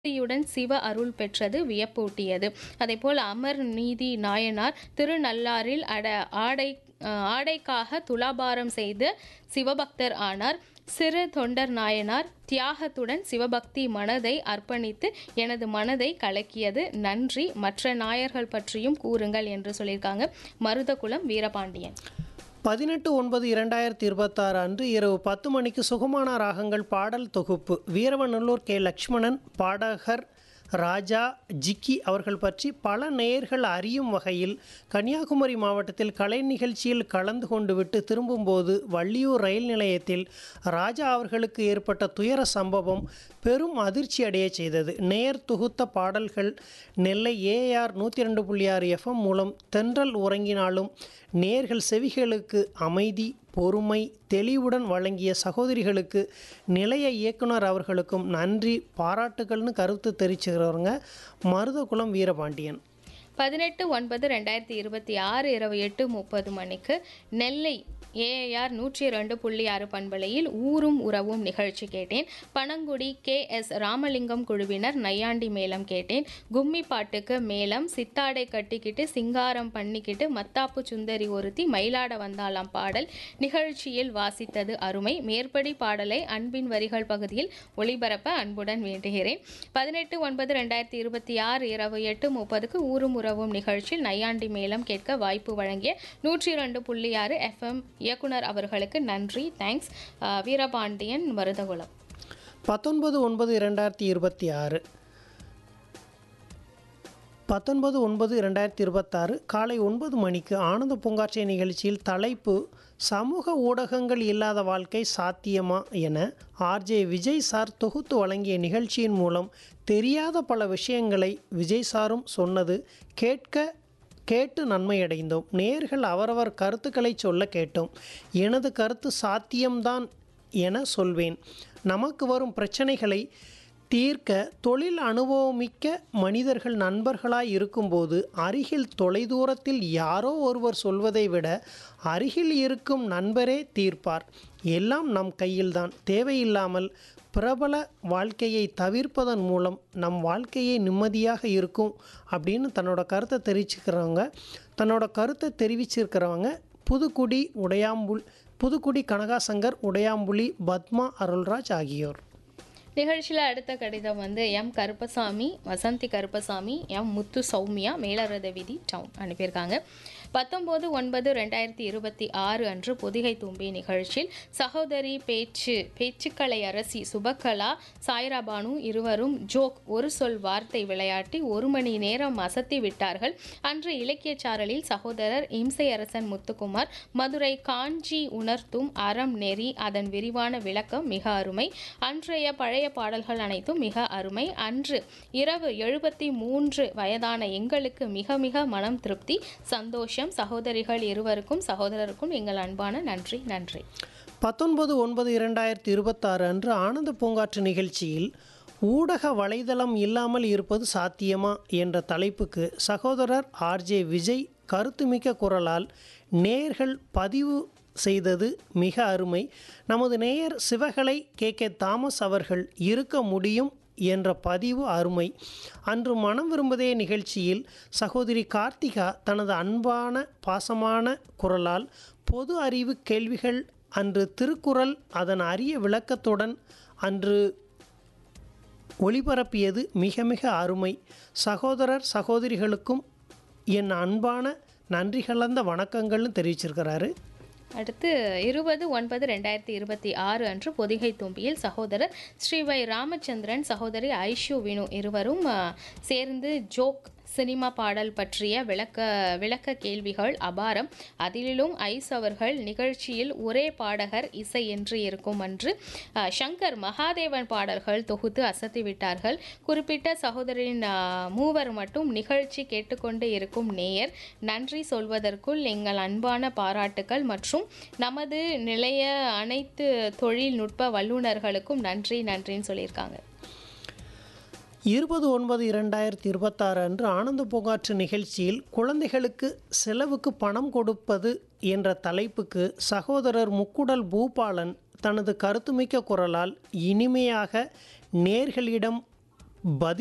பக்தியுடன் சிவ அருள் பெற்றது வியப்பூட்டியது அதேபோல் அமர் நீதி நாயனார் திருநள்ளாறில் அட ஆடை அஹ், ஆடைக்காக துலாபாரம் செய்து சிவபக்தர் ஆனார் சிறு தொண்டர் நாயனார் தியாகத்துடன் சிவபக்தி மனதை அர்ப்பணித்து எனது மனதை கலக்கியது நன்றி மற்ற நாயர்கள் பற்றியும் கூறுங்கள் என்று சொல்லியிருக்காங்க மருதகுலம் வீரபாண்டியன் பதினெட்டு ஒன்பது இரண்டாயிரத்தி இருபத்தாறு அன்று இரவு பத்து மணிக்கு சுகமான ராகங்கள் பாடல் தொகுப்பு வீரவநல்லூர் கே லக்ஷ்மணன் பாடகர் ராஜா ஜிக்கி அவர்கள் பற்றி பல நேயர்கள் அறியும் வகையில் கன்னியாகுமரி மாவட்டத்தில் கலை நிகழ்ச்சியில் கலந்து கொண்டு விட்டு திரும்பும்போது வள்ளியூர் ரயில் நிலையத்தில் ராஜா அவர்களுக்கு ஏற்பட்ட துயர சம்பவம் பெரும் அதிர்ச்சி அடைய செய்தது நேர் தொகுத்த பாடல்கள் நெல்லை ஏஆர் நூற்றி ரெண்டு புள்ளி ஆறு எஃப்எம் மூலம் தென்றல் உறங்கினாலும் நேர்கள் செவிகளுக்கு அமைதி பொறுமை தெளிவுடன் வழங்கிய சகோதரிகளுக்கு நிலைய இயக்குனர் அவர்களுக்கும் நன்றி பாராட்டுகள்னு கருத்து தெரிவிச்சுக்கிறவங்க மருதகுலம் வீரபாண்டியன் பதினெட்டு ஒன்பது ரெண்டாயிரத்தி இருபத்தி ஆறு இரவு எட்டு முப்பது மணிக்கு நெல்லை ஏஐஆர் நூற்றி ரெண்டு புள்ளி ஆறு பண்பலையில் ஊரும் உறவும் நிகழ்ச்சி கேட்டேன் பனங்குடி கே எஸ் ராமலிங்கம் குழுவினர் நையாண்டி மேளம் கேட்டேன் கும்மி பாட்டுக்கு மேளம் சித்தாடை கட்டிக்கிட்டு சிங்காரம் பண்ணிக்கிட்டு மத்தாப்பு சுந்தரி ஒருத்தி மயிலாட வந்தாலாம் பாடல் நிகழ்ச்சியில் வாசித்தது அருமை மேற்படி பாடலை அன்பின் வரிகள் பகுதியில் ஒளிபரப்ப அன்புடன் வேண்டுகிறேன் பதினெட்டு ஒன்பது ரெண்டாயிரத்தி இருபத்தி ஆறு இரவு எட்டு முப்பதுக்கு ஊரும் உறவும் நிகழ்ச்சியில் நையாண்டி மேளம் கேட்க வாய்ப்பு வழங்கிய நூற்றி ரெண்டு புள்ளி ஆறு எஃப்எம் இயக்குனர் அவர்களுக்கு நன்றி தேங்க்ஸ் வீரபாண்டியன் மருதகுலம் பத்தொன்பது ஒன்பது இரண்டாயிரத்தி இருபத்தி ஆறு பத்தொன்பது ஒன்பது இரண்டாயிரத்தி இருபத்தாறு காலை ஒன்பது மணிக்கு ஆனந்த பூங்காட்சி நிகழ்ச்சியில் தலைப்பு சமூக ஊடகங்கள் இல்லாத வாழ்க்கை சாத்தியமா என ஆர்ஜே விஜய் சார் தொகுத்து வழங்கிய நிகழ்ச்சியின் மூலம் தெரியாத பல விஷயங்களை விஜய் சாரும் சொன்னது கேட்க கேட்டு நன்மையடைந்தோம் நேர்கள் அவரவர் கருத்துக்களை சொல்ல கேட்டோம் எனது கருத்து சாத்தியம்தான் என சொல்வேன் நமக்கு வரும் பிரச்சனைகளை தீர்க்க தொழில் அனுபவமிக்க மனிதர்கள் நண்பர்களாய் இருக்கும்போது அருகில் தொலைதூரத்தில் யாரோ ஒருவர் சொல்வதை விட அருகில் இருக்கும் நண்பரே தீர்ப்பார் எல்லாம் நம் கையில்தான் தேவையில்லாமல் பிரபல வாழ்க்கையை தவிர்ப்பதன் மூலம் நம் வாழ்க்கையே நிம்மதியாக இருக்கும் அப்படின்னு தன்னோட கருத்தை தெரிவிச்சுக்கிறவங்க தன்னோட கருத்தை தெரிவிச்சிருக்கிறவங்க புதுக்குடி உடையாம்புல் புதுக்குடி கனகாசங்கர் உடையாம்புலி பத்மா அருள்ராஜ் ஆகியோர் நிகழ்ச்சியில் அடுத்த கடிதம் வந்து M Karuppasamy Vasanthi Karuppasamy M Muthu Soumya Melaratha Veedhi town அனுப்பியிருக்காங்க பத்தொம்போது ஒன்பது ரெண்டாயிரத்தி இருபத்தி ஆறு அன்று பொதிகை தும்பி நிகழ்ச்சியில் சகோதரி பேச்சு பேச்சுக்கலை அரசி சுபகலா சாய்ரா பானு இருவரும் ஜோக் ஒரு சொல் வார்த்தை விளையாட்டி ஒரு மணி நேரம் அசத்தி விட்டார்கள் அன்று இலக்கிய சாரலில் சகோதரர் இம்சையரசன் முத்துக்குமார் மதுரை காஞ்சி உணர்த்தும் அறம் நெறி அதன் விரிவான விளக்கம் மிக அருமை அன்றைய பழைய பாடல்கள் அனைத்தும் மிக அருமை அன்று இரவு எழுபத்தி மூன்று வயதான எங்களுக்கு மிக மிக மனம் திருப்தி சந்தோஷம் சகோதரிகள் இருவருக்கும் சகோதரருக்கும் எங்கள் அன்பான நன்றி நன்றி பத்தொன்பது ஒன்பது இரண்டாயிரத்தி இருபத்தாறு அன்று ஆனந்த பூங்காற்று நிகழ்ச்சியில் ஊடக வலைதளம் இல்லாமல் இருப்பது சாத்தியமா என்ற தலைப்புக்கு சகோதரர் ஆர்ஜே விஜய் கருத்துமிக்க குரலால் நேயர்கள் பதிவு செய்தது மிக அருமை நமது நேயர் சிவகலை கே கே தாமஸ் அவர்கள் இருக்க முடியும் என்ற பதிவு அருமை அன்று மனம் விரும்புதே நிகழ்ச்சியில் சகோதரி கார்த்திகா தனது அன்பான பாசமான குரலால் பொது அறிவு கேள்விகள் அன்று திருக்குறள் அதன் அரிய விளக்கத்துடன் அன்று ஒளிபரப்பியது மிக மிக அருமை சகோதரர் சகோதரிகளுக்கும் என் அன்பான நன்றி கலந்த வணக்கங்கள்னு தெரிவிச்சிருக்கிறாரு அடுத்து இருபது ஒன்பது ரெண்டாயிரத்தி இருபத்தி ஆறு அன்று பொதிகை தும்பியில் சகோதரர் ஸ்ரீ வை ராமச்சந்திரன் சகோதரி ஐஷு வினு இருவரும் ஆ, சேர்ந்து ஜோக் சினிமா பாடல் பற்றிய விளக்க விளக்க கேள்விகள் அபாரம் அதிலும் ஐஸ் அவர்கள் நிகழ்ச்சியில் ஒரே பாடகர் இசை என்று இருக்கும் அன்று ஆ, சங்கர் மகாதேவன் பாடல்கள் தொகுத்து அசத்தி விட்டார்கள் குறிப்பிட்ட சகோதரின் ஆ, மூவர் மட்டும் நிகழ்ச்சி கேட்டுக்கொண்டு இருக்கும் நேயர் நன்றி சொல்வதற்குள் எங்கள் அன்பான பாராட்டுக்கள் மற்றும் நமது நிலைய அனைத்து தொழில்நுட்ப வல்லுநர்களுக்கும் நன்றி நன்றின்னு சொல்லியிருக்காங்க இருபது ஒன்பது இரண்டாயிரத்தி இருபத்தாறு அன்று ஆனந்த பூங்காற்று நிகழ்ச்சியில் குழந்தைகளுக்கு செலவுக்கு பணம் கொடுப்பது என்ற தலைப்புக்கு சகோதரர் முக்குடல் பூபாலன் தனது கருத்துமிக்க குரலால் இனிமையாக நேர்களிடம் பதில்